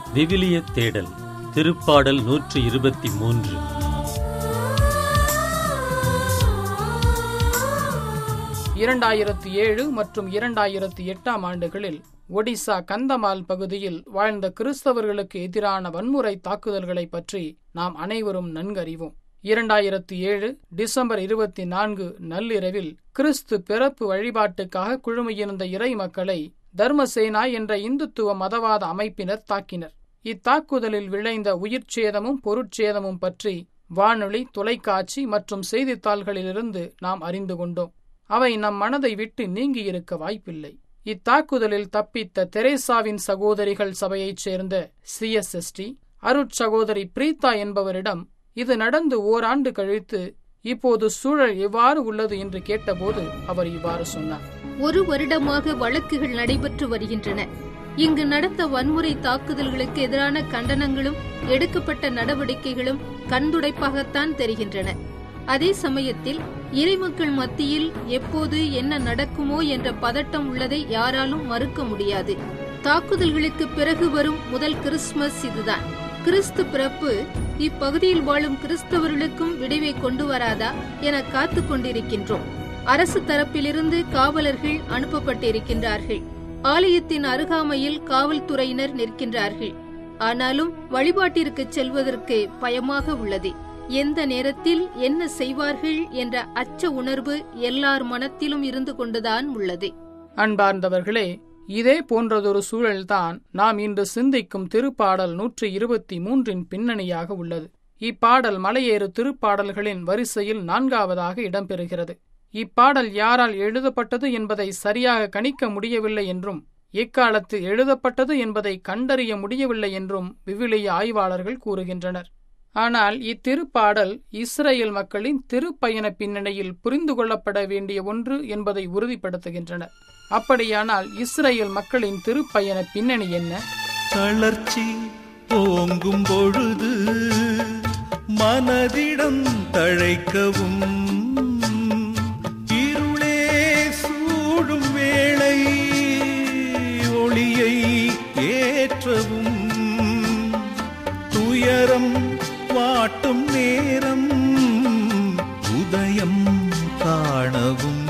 விவிலிய தேடல் திருப்பாடல் நூற்று இருபத்தி மூன்று இரண்டாயிரத்தி ஏழு மற்றும் இரண்டாயிரத்தி எட்டாம் ஆண்டுகளில் ஒடிசா கந்தமால் பகுதியில் வாழ்ந்த கிறிஸ்தவர்களுக்கு எதிரான வன்முறை தாக்குதல்களை பற்றி நாம் அனைவரும் நன்கறிவோம் இரண்டாயிரத்தி ஏழு டிசம்பர் இருபத்தி நான்கு நள்ளிரவில் கிறிஸ்து பிறப்பு வழிபாட்டுக்காக குழுமியிருந்த இறை மக்களை தர்மசேனா என்ற இந்துத்துவ மதவாத அமைப்பினர் தாக்கினர் இத்தாக்குதலில் விளைந்த உயிர்ச்சேதமும் பொருட்சேதமும் பற்றி வானொலி தொலைக்காட்சி மற்றும் செய்தித்தாள்களிலிருந்து நாம் அறிந்து கொண்டோம் அவை நம் மனதை விட்டு நீங்கியிருக்க வாய்ப்பில்லை இத்தாக்குதலில் தப்பித்த தெரேசாவின் சகோதரிகள் சபையைச் சேர்ந்த சிஎஸ்எஸ்டி அருட்சகோதரி பிரீதா என்பவரிடம் இது நடந்து ஓராண்டு கழித்து இப்போது சூழல் எவ்வாறு உள்ளது என்று கேட்டபோது அவர் இவ்வாறு சொன்னார் ஒரு வருடமாக வழக்குகள் நடைபெற்று வருகின்றன இங்கு நடந்த வன்முறை தாக்குதல்களுக்கு எதிரான கண்டனங்களும் எடுக்கப்பட்ட நடவடிக்கைகளும் கண்துடைப்பாகத்தான் தெரிகின்றன அதே சமயத்தில் இறைமக்கள் மத்தியில் எப்போது என்ன நடக்குமோ என்ற பதட்டம் உள்ளதை யாராலும் மறுக்க முடியாது தாக்குதல்களுக்கு பிறகு வரும் முதல் கிறிஸ்துமஸ் இதுதான் கிறிஸ்து பிறப்பு இப்பகுதியில் வாழும் கிறிஸ்தவர்களுக்கும் விடைவை கொண்டு வராதா என காத்துக் கொண்டிருக்கின்றோம் அரசு தரப்பிலிருந்து காவலர்கள் அனுப்பப்பட்டிருக்கின்றார்கள் ஆலயத்தின் அருகாமையில் காவல்துறையினர் நிற்கின்றார்கள் ஆனாலும் வழிபாட்டிற்கு செல்வதற்கு பயமாக உள்ளது எந்த நேரத்தில் என்ன செய்வார்கள் என்ற அச்ச உணர்வு எல்லார் மனத்திலும் இருந்து கொண்டுதான் உள்ளது அன்பார்ந்தவர்களே இதே போன்றதொரு சூழல்தான் நாம் இன்று சிந்திக்கும் திருப்பாடல் நூற்றி இருபத்தி மூன்றின் பின்னணியாக உள்ளது இப்பாடல் மலையேறு திருப்பாடல்களின் வரிசையில் நான்காவதாக இடம்பெறுகிறது இப்பாடல் யாரால் எழுதப்பட்டது என்பதை சரியாக கணிக்க முடியவில்லை என்றும் எக்காலத்தில் எழுதப்பட்டது என்பதை கண்டறிய முடியவில்லை என்றும் விவிலிய ஆய்வாளர்கள் கூறுகின்றனர் ஆனால் இத்திருப்பாடல் இஸ்ரேல் மக்களின் திருப்பயண பின்னணியில் புரிந்து கொள்ளப்பட வேண்டிய ஒன்று என்பதை உறுதிப்படுத்துகின்றனர் அப்படியானால் இஸ்ரேல் மக்களின் திருப்பயண பின்னணி என்ன தளர்ச்சி ஓங்கும் பொழுது மனதிடம் தழைக்கவும் இருளே சூடும் வேளை ஒளியை ஏற்றவும் துயரம் வாட்டும் நேரம் உதயம் காணவும்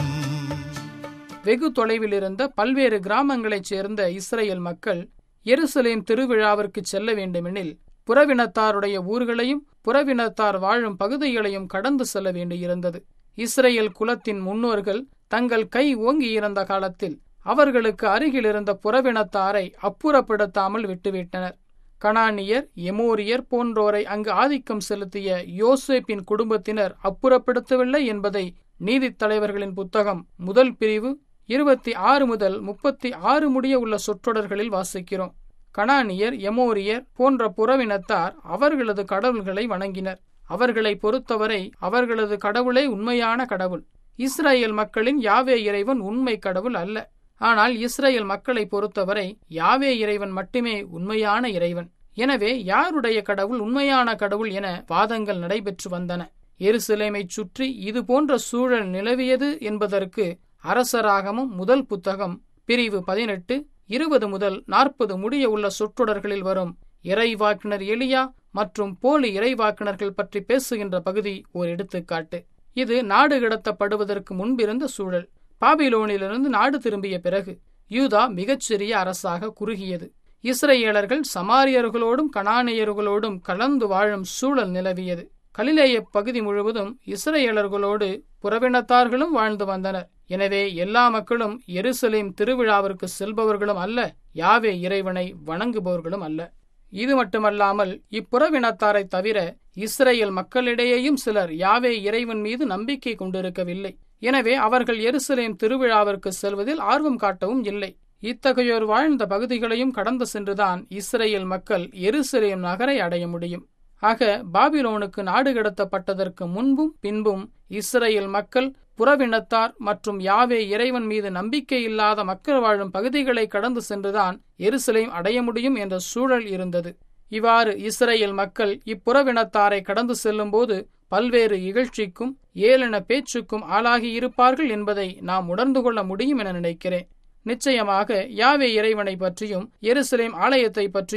வெகு தொலைவில் இருந்த பல்வேறு கிராமங்களைச் சேர்ந்த இஸ்ரேல் மக்கள் எருசலேம் திருவிழாவிற்கு செல்ல வேண்டுமெனில் புறவினத்தாருடைய ஊர்களையும் புறவினத்தார் வாழும் பகுதிகளையும் கடந்து செல்ல வேண்டியிருந்தது இஸ்ரேல் குலத்தின் முன்னோர்கள் தங்கள் கை ஓங்கியிருந்த காலத்தில் அவர்களுக்கு அருகில் இருந்த புறவினத்தாரை அப்புறப்படுத்தாமல் விட்டுவிட்டனர் கனானியர் எமோரியர் போன்றோரை அங்கு ஆதிக்கம் செலுத்திய யோசேப்பின் குடும்பத்தினர் அப்புறப்படுத்தவில்லை என்பதை நீதித் தலைவர்களின் புத்தகம் முதல் பிரிவு இருபத்தி ஆறு முதல் முப்பத்தி ஆறு முடிய உள்ள சொற்றொடர்களில் வாசிக்கிறோம் கனானியர் எமோரியர் போன்ற புறவினத்தார் அவர்களது கடவுள்களை வணங்கினர் அவர்களை பொறுத்தவரை அவர்களது கடவுளே உண்மையான கடவுள் இஸ்ரேல் மக்களின் யாவே இறைவன் உண்மை கடவுள் அல்ல ஆனால் இஸ்ரேல் மக்களை பொறுத்தவரை யாவே இறைவன் மட்டுமே உண்மையான இறைவன் எனவே யாருடைய கடவுள் உண்மையான கடவுள் என வாதங்கள் நடைபெற்று வந்தன எருசலேமைச் சுற்றி இது போன்ற சூழல் நிலவியது என்பதற்கு அரசராகமும் முதல் புத்தகம் பிரிவு பதினெட்டு இருபது முதல் நாற்பது முடிய உள்ள சொற்றொடர்களில் வரும் இறைவாக்கினர் எலியா மற்றும் போலி இறைவாக்கினர்கள் பற்றி பேசுகின்ற பகுதி ஓர் எடுத்துக்காட்டு இது நாடு கடத்தப்படுவதற்கு முன்பிருந்த சூழல் பாபிலோனிலிருந்து நாடு திரும்பிய பிறகு யூதா மிகச்சிறிய அரசாக குறுகியது இஸ்ரேலர்கள் சமாரியர்களோடும் கனானியர்களோடும் கலந்து வாழும் சூழல் நிலவியது கலிலேய பகுதி முழுவதும் இஸ்ரேலர்களோடு புறவினத்தார்களும் வாழ்ந்து வந்தனர் எனவே எல்லா மக்களும் எருசலேம் திருவிழாவிற்கு செல்பவர்களும் அல்ல யாவே இறைவனை வணங்குபவர்களும் அல்ல இது மட்டுமல்லாமல் இப்புறவினத்தாரை தவிர இஸ்ரேல் மக்களிடையேயும் சிலர் யாவே இறைவன் மீது நம்பிக்கை கொண்டிருக்கவில்லை எனவே அவர்கள் எருசலேம் திருவிழாவிற்கு செல்வதில் ஆர்வம் காட்டவும் இல்லை இத்தகையோர் வாழ்ந்த பகுதிகளையும் கடந்து சென்றுதான் இஸ்ரேல் மக்கள் எருசலேம் நகரை அடைய முடியும் ஆக பாபிலோனுக்கு நாடு கடத்தப்பட்டதற்கு முன்பும் பின்பும் இஸ்ரேல் மக்கள் புறவினத்தார் மற்றும் யாவே இறைவன் மீது நம்பிக்கை இல்லாத மக்கள் வாழும் பகுதிகளை கடந்து சென்றுதான் எருசலேம் அடைய முடியும் என்ற சூழல் இருந்தது இவ்வாறு இஸ்ரேல் மக்கள் இப்புறவினத்தாரை கடந்து செல்லும்போது பல்வேறு இகழ்ச்சிக்கும் ஏளன பேச்சுக்கும் ஆளாகி இருப்பார்கள் என்பதை நாம் உணர்ந்து கொள்ள முடியும் என நினைக்கிறேன் நிச்சயமாக யாவே இறைவனை பற்றியும் எருசலேம் ஆலயத்தை பற்றியும்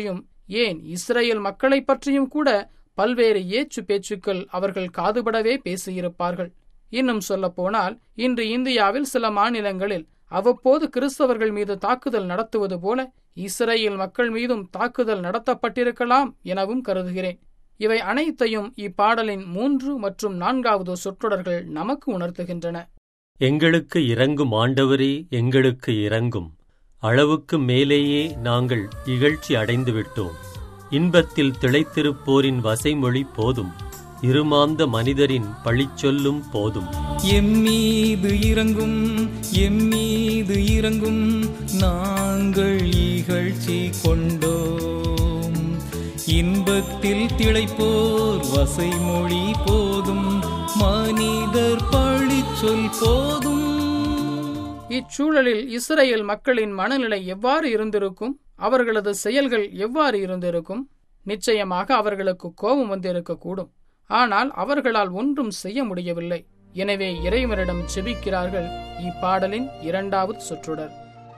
ஏன் இஸ்ரேல் மக்களைப் பற்றியும் கூட பல்வேறு ஏச்சு பேச்சுக்கள் அவர்கள் காதுபடவே பேசியிருப்பார்கள் இன்னும் சொல்லப்போனால் இன்று இந்தியாவில் சில மாநிலங்களில் அவ்வப்போது கிறிஸ்தவர்கள் மீது தாக்குதல் நடத்துவது போல இஸ்ரேல் மக்கள் மீதும் தாக்குதல் நடத்தப்பட்டிருக்கலாம் எனவும் கருதுகிறேன் இவை அனைத்தையும் இப்பாடலின் மூன்று மற்றும் நான்காவது சொற்றொடர்கள் நமக்கு உணர்த்துகின்றன எங்களுக்கு இறங்கும் ஆண்டவரே எங்களுக்கு இறங்கும் அளவுக்கு மேலேயே நாங்கள் இகழ்ச்சி அடைந்துவிட்டோம் இன்பத்தில் திளைத்திருப்போரின் வசைமொழி போதும் இருமாந்த மனிதரின் பழிச்சொல்லும் போதும் எம்மீது இறங்கும் எம்மீது இறங்கும் நாங்கள் இகழ்ச்சி கொண்டோம் இன்பத்தில் திளைப்போர் வசைமொழி போதும் மனிதர் பழிச்சொல் போதும் இச்சூழலில் இஸ்ரேல் மக்களின் மனநிலை எவ்வாறு இருந்திருக்கும் அவர்களது செயல்கள் எவ்வாறு இருந்திருக்கும் நிச்சயமாக அவர்களுக்கு கோபம் வந்திருக்கக்கூடும் ஆனால் அவர்களால் ஒன்றும் செய்ய முடியவில்லை எனவே இறைவனிடம் செபிக்கிறார்கள் இப்பாடலின் இரண்டாவது சொற்றொடர்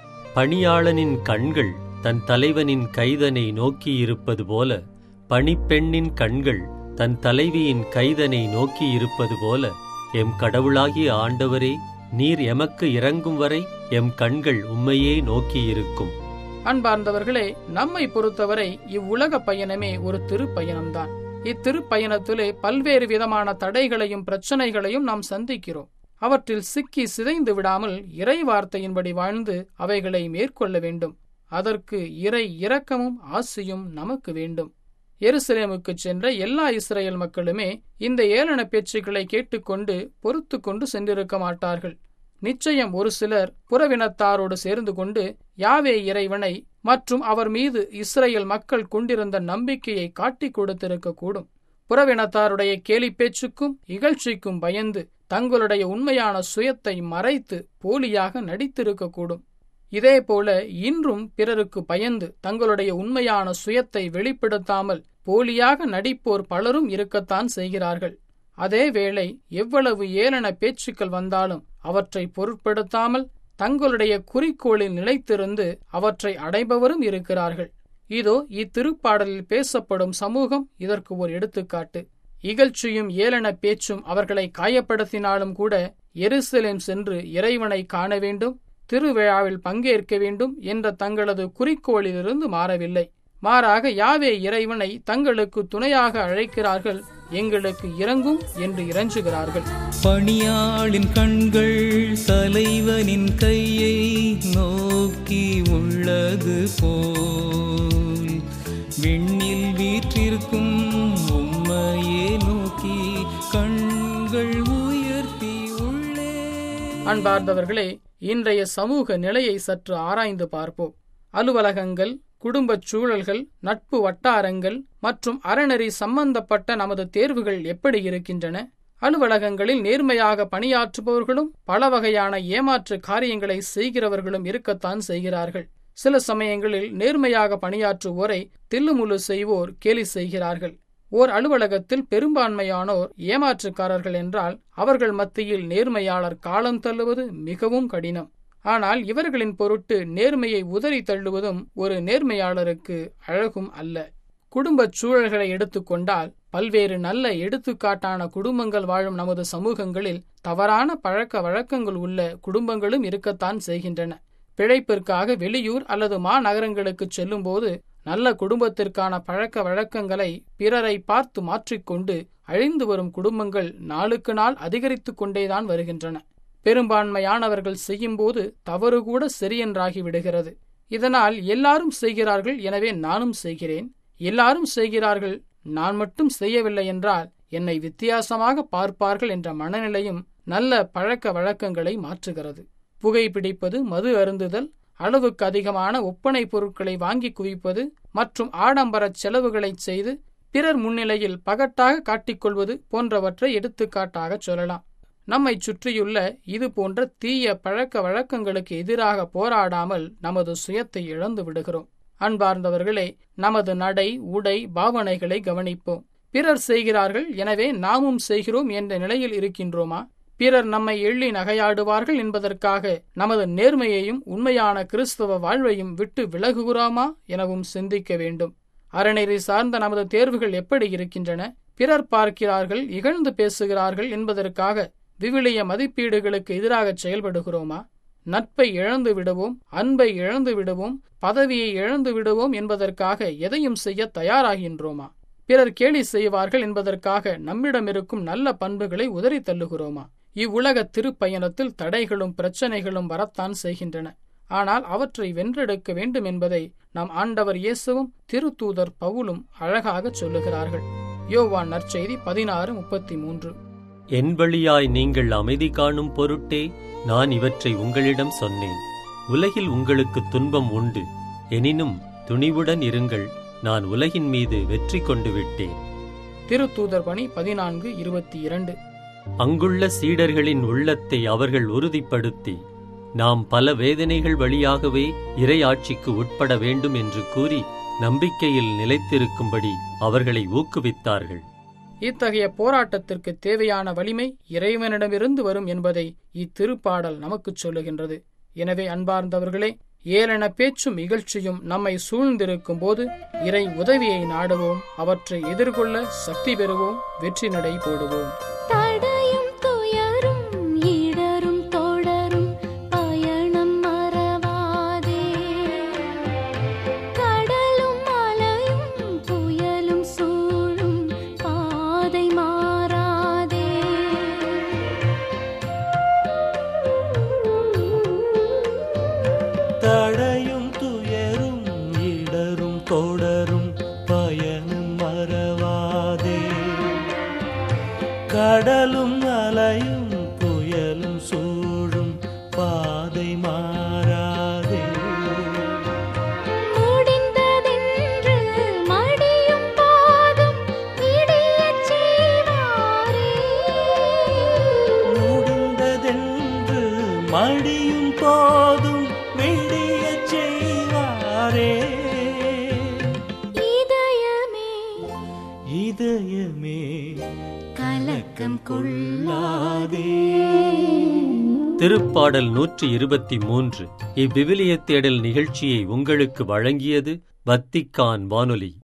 பணியாளனின் கண்கள் தன் தலைவனின் கைதனை நோக்கியிருப்பது போல பணிப்பெண்ணின் கண்கள் தன் தலைவியின் கைதனை நோக்கியிருப்பது போல எம் கடவுளாகிய ஆண்டவரே நீர் எமக்கு இறங்கும் வரை எம் கண்கள் உம்மையே நோக்கியிருக்கும் அன்பார்ந்தவர்களே நம்மை பொறுத்தவரை இவ்வுலக பயணமே ஒரு திருப்பயணம்தான் இத்திருப்பயணத்திலே பல்வேறு விதமான தடைகளையும் பிரச்சனைகளையும் நாம் சந்திக்கிறோம் அவற்றில் சிக்கி சிதைந்து விடாமல் இறை வார்த்தையின்படி வாழ்ந்து அவைகளை மேற்கொள்ள வேண்டும் அதற்கு இறை இரக்கமும் ஆசியும் நமக்கு வேண்டும் எருசலேமுக்கு சென்ற எல்லா இஸ்ரேல் மக்களுமே இந்த ஏளன பேச்சுக்களை கேட்டுக்கொண்டு பொறுத்து கொண்டு சென்றிருக்க மாட்டார்கள் நிச்சயம் ஒரு சிலர் புறவினத்தாரோடு சேர்ந்து கொண்டு யாவே இறைவனை மற்றும் அவர் மீது இஸ்ரேல் மக்கள் கொண்டிருந்த நம்பிக்கையை காட்டிக் கொடுத்திருக்க கூடும் புறவினத்தாருடைய கேலி பேச்சுக்கும் இகழ்ச்சிக்கும் பயந்து தங்களுடைய உண்மையான சுயத்தை மறைத்து போலியாக நடித்திருக்கக்கூடும் இதேபோல இன்றும் பிறருக்கு பயந்து தங்களுடைய உண்மையான சுயத்தை வெளிப்படுத்தாமல் போலியாக நடிப்போர் பலரும் இருக்கத்தான் செய்கிறார்கள் அதேவேளை எவ்வளவு ஏளன பேச்சுக்கள் வந்தாலும் அவற்றை பொருட்படுத்தாமல் தங்களுடைய குறிக்கோளில் நிலைத்திருந்து அவற்றை அடைபவரும் இருக்கிறார்கள் இதோ இத்திருப்பாடலில் பேசப்படும் சமூகம் இதற்கு ஒரு எடுத்துக்காட்டு இகழ்ச்சியும் ஏளன பேச்சும் அவர்களை காயப்படுத்தினாலும் கூட எருசலேம் சென்று இறைவனை காண வேண்டும் திருவிழாவில் பங்கேற்க வேண்டும் என்ற தங்களது குறிக்கோளிலிருந்து மாறவில்லை மாறாக யாவே இறைவனை தங்களுக்கு துணையாக அழைக்கிறார்கள் எங்களுக்கு இறங்கும் என்று இறஞ்சுகிறார்கள் பணியாளின் கண்கள் தலைவனின் கையை நோக்கி உள்ளது போல் விண்ணில் வீற்றிருக்கும் உம்மையே நோக்கி கண்கள் உயர்த்தி உள்ளே அன்பார்ந்தவர்களே இன்றைய சமூக நிலையை சற்று ஆராய்ந்து பார்ப்போம் அலுவலகங்கள் குடும்பச் சூழல்கள் நட்பு வட்டாரங்கள் மற்றும் அறநெறி சம்பந்தப்பட்ட நமது தேர்வுகள் எப்படி இருக்கின்றன அலுவலகங்களில் நேர்மையாக பணியாற்றுபவர்களும் பல வகையான ஏமாற்று காரியங்களை செய்கிறவர்களும் இருக்கத்தான் செய்கிறார்கள் சில சமயங்களில் நேர்மையாக பணியாற்றுவோரை தில்லுமுல்லு செய்வோர் கேலி செய்கிறார்கள் ஓர் அலுவலகத்தில் பெரும்பான்மையானோர் ஏமாற்றுக்காரர்கள் என்றால் அவர்கள் மத்தியில் நேர்மையாளர் காலம் தள்ளுவது மிகவும் கடினம் ஆனால் இவர்களின் பொருட்டு நேர்மையை உதறி தள்ளுவதும் ஒரு நேர்மையாளருக்கு அழகும் அல்ல குடும்பச் சூழல்களை எடுத்துக்கொண்டால் பல்வேறு நல்ல எடுத்துக்காட்டான குடும்பங்கள் வாழும் நமது சமூகங்களில் தவறான பழக்க வழக்கங்கள் உள்ள குடும்பங்களும் இருக்கத்தான் செய்கின்றன பிழைப்பிற்காக வெளியூர் அல்லது மாநகரங்களுக்கு செல்லும்போது நல்ல குடும்பத்திற்கான பழக்க வழக்கங்களை பிறரை பார்த்து மாற்றிக்கொண்டு அழிந்து வரும் குடும்பங்கள் நாளுக்கு நாள் அதிகரித்துக் கொண்டேதான் வருகின்றன பெரும்பான்மையானவர்கள் செய்யும்போது தவறு கூட சரியென்றாகி விடுகிறது இதனால் எல்லாரும் செய்கிறார்கள் எனவே நானும் செய்கிறேன் எல்லாரும் செய்கிறார்கள் நான் மட்டும் செய்யவில்லை என்றால் என்னை வித்தியாசமாக பார்ப்பார்கள் என்ற மனநிலையும் நல்ல பழக்க வழக்கங்களை மாற்றுகிறது புகைப்பிடிப்பது மது அருந்துதல் அளவுக்கு அதிகமான ஒப்பனை பொருட்களை வாங்கி குவிப்பது மற்றும் ஆடம்பரச் செலவுகளைச் செய்து பிறர் முன்னிலையில் பகட்டாக காட்டிக்கொள்வது போன்றவற்றை எடுத்துக்காட்டாகச் சொல்லலாம் நம்மை சுற்றியுள்ள இது போன்ற தீய பழக்க வழக்கங்களுக்கு எதிராக போராடாமல் நமது சுயத்தை இழந்து விடுகிறோம் அன்பார்ந்தவர்களே நமது நடை உடை பாவனைகளை கவனிப்போம் பிறர் செய்கிறார்கள் எனவே நாமும் செய்கிறோம் என்ற நிலையில் இருக்கின்றோமா பிறர் நம்மை எள்ளி நகையாடுவார்கள் என்பதற்காக நமது நேர்மையையும் உண்மையான கிறிஸ்தவ வாழ்வையும் விட்டு விலகுகிறோமா எனவும் சிந்திக்க வேண்டும் அறநெறி சார்ந்த நமது தேர்வுகள் எப்படி இருக்கின்றன பிறர் பார்க்கிறார்கள் இகழ்ந்து பேசுகிறார்கள் என்பதற்காக விவிலிய மதிப்பீடுகளுக்கு எதிராக செயல்படுகிறோமா நட்பை இழந்து விடுவோம் அன்பை இழந்து விடுவோம் பதவியை இழந்து விடுவோம் என்பதற்காக எதையும் செய்ய தயாராகின்றோமா பிறர் கேலி செய்வார்கள் என்பதற்காக நம்மிடம் இருக்கும் நல்ல பண்புகளை உதறி தள்ளுகிறோமா இவ்வுலக திருப்பயணத்தில் தடைகளும் பிரச்சனைகளும் வரத்தான் செய்கின்றன ஆனால் அவற்றை வென்றெடுக்க வேண்டும் என்பதை நம் ஆண்டவர் இயேசுவும் திருத்தூதர் பவுலும் அழகாகச் சொல்லுகிறார்கள் யோவான் நற்செய்தி பதினாறு முப்பத்தி மூன்று என் வழியாய் நீங்கள் அமைதி காணும் பொருட்டே நான் இவற்றை உங்களிடம் சொன்னேன் உலகில் உங்களுக்கு துன்பம் உண்டு எனினும் துணிவுடன் இருங்கள் நான் உலகின் மீது வெற்றி கொண்டு விட்டேன் திருத்தூதர் பணி பதினான்கு இருபத்தி இரண்டு அங்குள்ள சீடர்களின் உள்ளத்தை அவர்கள் உறுதிப்படுத்தி நாம் பல வேதனைகள் வழியாகவே இறையாட்சிக்கு உட்பட வேண்டும் என்று கூறி நம்பிக்கையில் நிலைத்திருக்கும்படி அவர்களை ஊக்குவித்தார்கள் இத்தகைய போராட்டத்திற்கு தேவையான வலிமை இறைவனிடமிருந்து வரும் என்பதை இத்திருப்பாடல் நமக்குச் சொல்லுகின்றது எனவே அன்பார்ந்தவர்களே ஏளன பேச்சும் இகழ்ச்சியும் நம்மை சூழ்ந்திருக்கும் போது இறை உதவியை நாடுவோம் அவற்றை எதிர்கொள்ள சக்தி பெறுவோம் வெற்றி நடை போடுவோம் தடையும் துயரும் இடரும் தொடரும் பயணம் மறவாதே கடலும் மலையும் புயலும் சூழும் பாதை மாறாதே தடையும் துயரும் இடரும் தொடரும் பயனும் மறவாதே கடலும் அலையும் புயலும் சூழும் பாதை மாறாதே முடிந்ததென்று மடியும் போதும் விடியச் செய்வாரே முடிந்ததென்று மடியும் போதும் விடியச் செய்வாரே இதயமே இதயமே கலக்கம் கொள்ளாதே திருப்பாடல் நூற்றி இருபத்தி மூன்று இவ்விவிலிய தேடல் நிகழ்ச்சியை உங்களுக்கு வழங்கியது வத்திக்கான் வானொலி